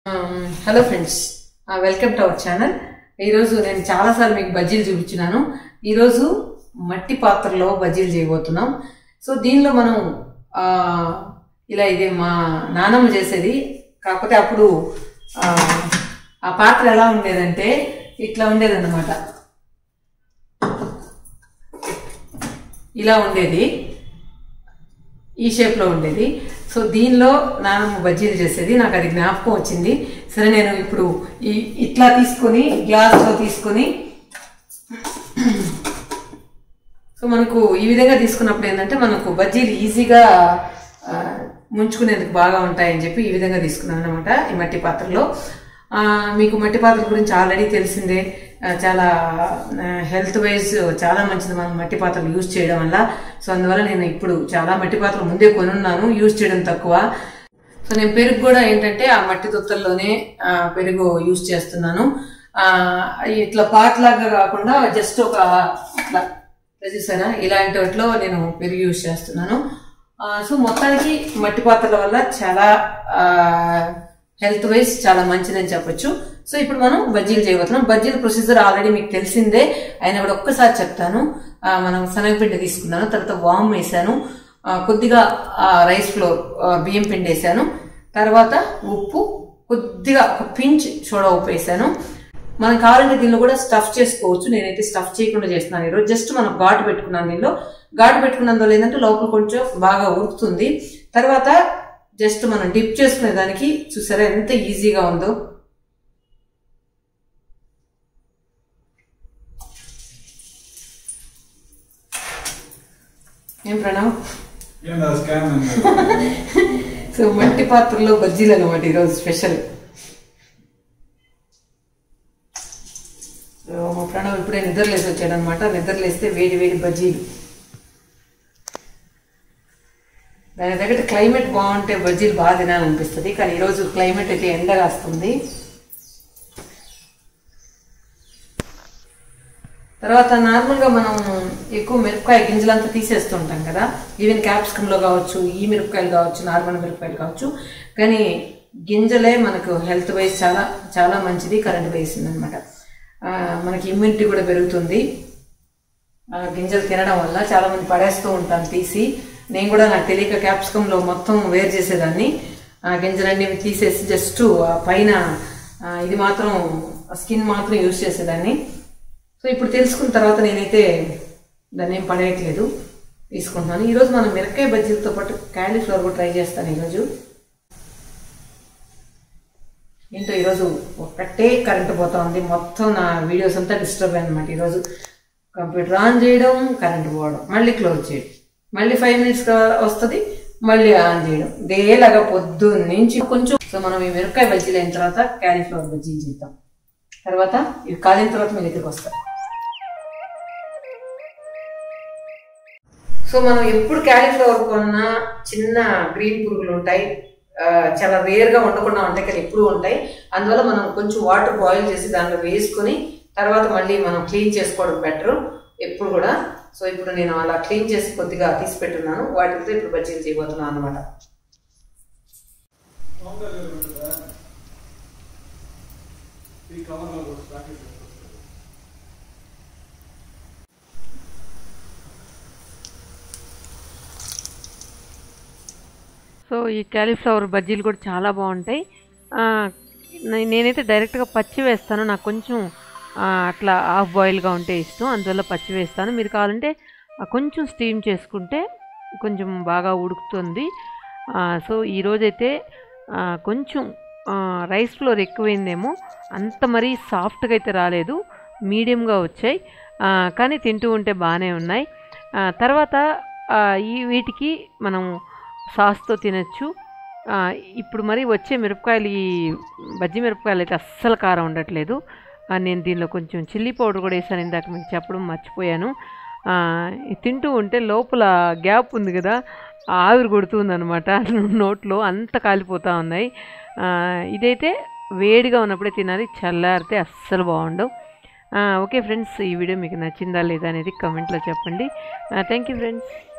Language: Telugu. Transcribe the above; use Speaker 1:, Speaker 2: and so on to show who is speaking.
Speaker 1: Hello friends welcome to our channel ఈరోజు నేను చాలాసార్లు మీకు బజ్జీలు చూపించినాను ఈరోజు మట్టి పాత్రలో బజ్జీలు చేయబోతున్నాం సో దీనిలో మనం ఆ, ఇలా ఇది మా నానమ్మ చేసేది కాకపోతే అప్పుడు ఆ, ఆ పాత్ర ఎలా ఉండేదంటే ఇట్లా ఉండేదన్నమాట ఇలా ఉండేది ఈ షేప్లో ఉండేది సో దీనిలో నానమ్మ బజ్జీలు చేసేది నాకు అది జ్ఞాపకం వచ్చింది సరే నేను ఇప్పుడు ఈ ఇట్లా తీసుకొని గ్లాస్లో తీసుకొని సో మనకు ఈ విధంగా తీసుకున్నప్పుడు ఏంటంటే మనకు బజ్జీలు ఈజీగా ఆ, ముంచుకునేందుకు బాగా ఉంటాయని చెప్పి ఈ విధంగా తీసుకున్నాను అనమాట ఈ మట్టి పాత్రలో ఆ, మీకు మట్టి పాత్రల గురించి ఆల్రెడీ తెలిసిందే ఆ, చాలా హెల్త్ వైజ్ చాలా మంచిది మనం మట్టి పాత్రలు యూజ్ చేయడం వల్ల సో అందువల్ల నేను ఇప్పుడు చాలా మట్టి పాత్రలు ముందే కొనున్నాను యూజ్ చేయడం తక్కువ సో నేను పెరుగు కూడా ఏంటంటే ఆ మట్టి తొత్తల్లోనే ఆ, పెరుగు యూజ్ చేస్తున్నాను ఆ, ఇట్లా పాట్ లాగా కాకుండా జస్ట్ ఒక ఇట్లా ఇట్లా చూసారా ఇలాంటి వాటిలో నేను పెరుగు యూజ్ చేస్తున్నాను ఆ, సో మొత్తానికి మట్టి పాత్రల వల్ల చాలా హెల్త్ వైజ్ చాలా మంచిదని చెప్పొచ్చు సో ఇప్పుడు మనం బజ్జీలు చేయబోతున్నాం బజ్జీల ప్రొసీజర్ ఆల్రెడీ మీకు తెలిసిందే అయినా కూడా ఒక్కసారి చెప్తాను ఆ, మనం శనగపిండి తీసుకున్నాను తర్వాత వామ్ వేసాను ఆ, కొద్దిగా ఆ, రైస్ ఫ్లోర్ ఆ, బియ్యం పిండి వేసాను తర్వాత ఉప్పు కొద్దిగా ఒక పించ్ సోడా ఉప్పు వేసాను మనం కావాలంటే దీనిలో కూడా స్టఫ్ చేసుకోవచ్చు నేనైతే స్టఫ్ చేయకుండా చేస్తున్నాను ఈరోజు జస్ట్ మనం ఘాటు పెట్టుకున్నాను దీనిలో ఘాటు పెట్టుకున్నందువల్ల ఏంటంటే లోపల కొంచెం బాగా ఉడుకుతుంది తర్వాత జస్ట్ మనం డిప్ చేసుకునే దానికి చూసారా ఎంత ఈజీగా ఉందో ఏం ప్రణవ్
Speaker 2: ఏందా స్కామ్ అన్నది?
Speaker 1: సో మట్టి పాత్రలో బజ్జీలు అనమాట ఈరోజు స్పెషల్ సో మా ప్రణవ్ ఇప్పుడే నిద్రలేసి వచ్చాడు అనమాట నిద్రలేస్తే వేడి వేడి బజ్జీలు దాని దగ్గర క్లైమేట్ బాగుంటే బజ్జీలు బాగా తినాలనిపిస్తుంది కానీ ఈరోజు క్లైమేట్ అయితే ఎండగా వస్తుంది తర్వాత నార్మల్గా మనం ఎక్కువ మిరపకాయ గింజలంతా తీసేస్తుంటాం కదా ఈవెన్ క్యాప్సికంలో కావచ్చు ఈ మిరపకాయలు కావచ్చు నార్మల్ మిరపకాయలు కావచ్చు కానీ గింజలే మనకు హెల్త్ వైజ్ చాలా చాలా మంచిది కరెంట్ వేసింది అనమాట మనకి ఇమ్యూనిటీ కూడా పెరుగుతుంది ఆ, గింజలు తినడం వల్ల చాలా మంది పడేస్తూ ఉంటాను తీసి నేను కూడా నాకు తెలియక క్యాప్సికంలో మొత్తం వేరు చేసేదాన్ని ఆ గింజలన్నీ తీసేసి జస్ట్ ఆ పైన ఆ, ఇది మాత్రం స్కిన్ మాత్రం యూజ్ చేసేదాన్ని సో ఇప్పుడు తెలుసుకున్న తర్వాత నేనైతే దాన్ని ఏం పడేయట్లేదు తీసుకుంటున్నాను ఈరోజు మనం మిరకాయ బజ్జీలతో పాటు క్యాలీఫ్లవర్ కూడా ట్రై చేస్తాను ఈరోజు ఏంటో ఈరోజు ఒక్కటే కరెంటు పోతా ఉంది మొత్తం నా వీడియోస్ అంతా డిస్టర్బ్ అనమాట ఈరోజు కంప్యూటర్ ఆన్ చేయడం కరెంటు పోవడం మళ్ళీ క్లోజ్ చేయడం మళ్ళీ ఫైవ్ మినిట్స్ వస్తుంది మళ్ళీ ఆన్ చేయడం ఇదేలాగా పొద్దున్న నుంచి కొంచెం సో మనం ఈ మిరపకాయ బజ్జీలు అయిన తర్వాత క్యాలీఫ్లవర్ బజ్జీలు చేద్దాం తర్వాత ఇవి కాలిన తర్వాత మీ దగ్గరికి వస్తాం సో మనం ఎప్పుడు క్యాలీఫ్లవర్ కొన్నా చిన్న గ్రీన్ పురుగులు ఉంటాయి ఆ, చాలా రేర్ గా ఉండకుండా ఉంటాయి కానీ ఎప్పుడు ఉంటాయి అందువల్ల మనం కొంచెం వాటర్ బాయిల్ చేసి దాంట్లో వేసుకొని తర్వాత మళ్ళీ మనం క్లీన్ చేసుకోవడం బెటర్ ఎప్పుడు కూడా సో ఇప్పుడు నేను అలా క్లీన్ చేసి కొద్దిగా తీసి పెట్టున్నాను వాటితో ఇప్పుడు బజ్జీలు చేయబోతున్నాను అనమాట
Speaker 2: సౌందర్యం ఉంటుందా? ఈ కవర్లో కూడా ప్యాకెట్ వస్తుంది.
Speaker 3: సో ఈ క్యాలీఫ్లవర్ బజ్జీలు కూడా చాలా బాగుంటాయి ఆ, నే- నేనైతే డైరెక్ట్గా పచ్చి వేస్తాను నాకు కొంచెం ఆ, అట్లా హాఫ్ బాయిల్గా ఉంటే ఇష్టం అందువల్ల పచ్చి వేస్తాను మీరు కావాలంటే ఆ, కొంచెం స్టీమ్ చేసుకుంటే కొంచెం బాగా ఉడుకుతుంది ఆ, సో ఈరోజైతే ఆ, కొంచెం ఆ, రైస్ ఫ్లోర్ ఎక్కువైందేమో అంత మరీ సాఫ్ట్గా అయితే రాలేదు మీడియంగా వచ్చాయి ఆ, కానీ తింటూ ఉంటే బాగానే ఉన్నాయి ఆ, తర్వాత ఆ, ఈ వీటికి మనం సాస్తో తినచ్చు ఆ, ఇప్పుడు మరి వచ్చే మిరపకాయలు ఈ బజ్జి మిరపకాయలు అయితే అస్సలు కారం ఉండట్లేదు ఆ, నేను దీనిలో కొంచెం చిల్లీ పౌడర్ కూడా వేసాను ఇందాక మీకు చెప్పడం మర్చిపోయాను ఆ, ఇది తింటూ ఉంటే లోపల గ్యాప్ ఉంది కదా ఆ ఆవిరి కొడుతుంది అనమాట నోట్లో అంత కాలిపోతూ ఉన్నాయి ఆ, ఇదైతే వేడిగా ఉన్నప్పుడే తినాలి చల్లారితే అస్సలు బాగుండవు ఆ, ఓకే ఫ్రెండ్స్ ఈ వీడియో మీకు నచ్చిందా లేదా అనేది కమెంట్లో చెప్పండి థ్యాంక్ యూ ఫ్రెండ్స్